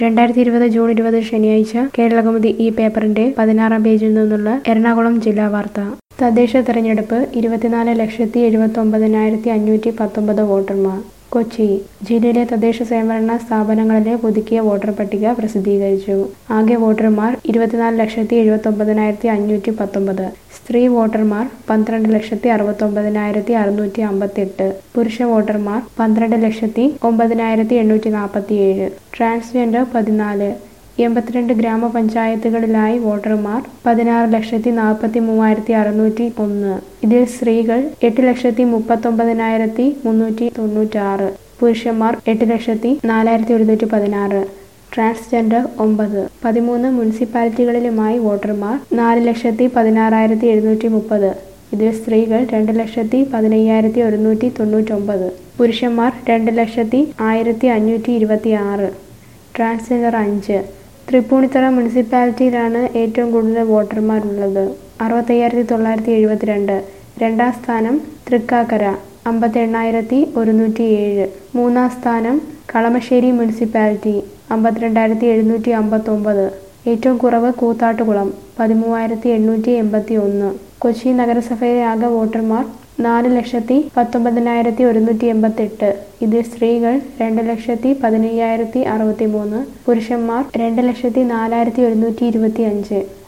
രണ്ടായിരത്തി ഇരുപത് ജൂൺ ഇരുപത് ശനിയാഴ്ച കേരളകൗമുദി ഈ പേപ്പറിന്റെ പതിനാറാം പേജിൽ നിന്നുള്ള എറണാകുളം ജില്ലാ വാർത്ത തദ്ദേശ തെരഞ്ഞെടുപ്പ് ഇരുപത്തിനാല് ലക്ഷത്തി എഴുപത്തി ഒമ്പതിനായിരത്തി അഞ്ഞൂറ്റി പത്തൊമ്പത് വോട്ടർമാർ കൊച്ചി ജില്ലയിലെ തദ്ദേശ സ്വയംഭരണ സ്ഥാപനങ്ങളിലെ പുതുക്കിയ വോട്ടർ പട്ടിക പ്രസിദ്ധീകരിച്ചു ആകെ വോട്ടർമാർ ഇരുപത്തിനാല് ലക്ഷത്തി എഴുപത്തി ഒമ്പതിനായിരത്തി അഞ്ഞൂറ്റി പത്തൊമ്പത് സ്ത്രീ വോട്ടർമാർ പന്ത്രണ്ട് ലക്ഷത്തി അറുപത്തി ഒമ്പതിനായിരത്തി അറുന്നൂറ്റി അമ്പത്തെട്ട് പുരുഷ വോട്ടർമാർ പന്ത്രണ്ട് ലക്ഷത്തി ഒമ്പതിനായിരത്തി എണ്ണൂറ്റി നാൽപ്പത്തിയേഴ് ട്രാൻസ്ജെൻഡർ പതിനാല് എൺപത്തിരണ്ട് ഗ്രാമപഞ്ചായത്തുകളിലായി വോട്ടർമാർ പതിനാറ് ലക്ഷത്തി നാൽപ്പത്തി മൂവായിരത്തി അറുന്നൂറ്റി ഒന്ന് ഇതിൽ സ്ത്രീകൾ എട്ട് ലക്ഷത്തി മുപ്പത്തൊമ്പതിനായിരത്തി മുന്നൂറ്റി തൊണ്ണൂറ്റാറ് പുരുഷന്മാർ എട്ട് ലക്ഷത്തി നാലായിരത്തി ഒരുന്നൂറ്റി പതിനാറ് ട്രാൻസ്ജെൻഡർ ഒമ്പത് പതിമൂന്ന് മുനിസിപ്പാലിറ്റികളിലുമായി വോട്ടർമാർ നാല് ലക്ഷത്തി പതിനാറായിരത്തി എഴുന്നൂറ്റി മുപ്പത് ഇതിൽ സ്ത്രീകൾ രണ്ട് ലക്ഷത്തി പതിനയ്യായിരത്തി ഒരുന്നൂറ്റി തൊണ്ണൂറ്റൊമ്പത് പുരുഷന്മാർ രണ്ട് ലക്ഷത്തി ആയിരത്തി അഞ്ഞൂറ്റി ഇരുപത്തി ആറ് ട്രാൻസ്ജെൻഡർ അഞ്ച് തൃപ്പൂണിത്തറ മുനിസിപ്പാലിറ്റിയിലാണ് ഏറ്റവും കൂടുതൽ വോട്ടർമാരുള്ളത് അറുപത്തയ്യായിരത്തി തൊള്ളായിരത്തി എഴുപത്തിരണ്ട് രണ്ടാം സ്ഥാനം തൃക്കാക്കര അമ്പത്തി എണ്ണായിരത്തി ഒരുന്നൂറ്റി ഏഴ് മൂന്നാം സ്ഥാനം കളമശ്ശേരി മുനിസിപ്പാലിറ്റി അമ്പത്തിരണ്ടായിരത്തി എഴുന്നൂറ്റി അമ്പത്തൊമ്പത് ഏറ്റവും കുറവ് കൂത്താട്ടുകുളം പതിമൂവായിരത്തി എണ്ണൂറ്റി എൺപത്തി ഒന്ന് കൊച്ചി നഗരസഭയിലെ ആകെ വോട്ടർമാർ നാല് ലക്ഷത്തി പത്തൊമ്പതിനായിരത്തി ഒരുന്നൂറ്റി എൺപത്തെട്ട് ഇതിൽ സ്ത്രീകൾ രണ്ട് ലക്ഷത്തി പതിനയ്യായിരത്തി അറുപത്തി മൂന്ന് പുരുഷന്മാർ രണ്ട് ലക്ഷത്തി നാലായിരത്തി ഒരുന്നൂറ്റി ഇരുപത്തി അഞ്ച്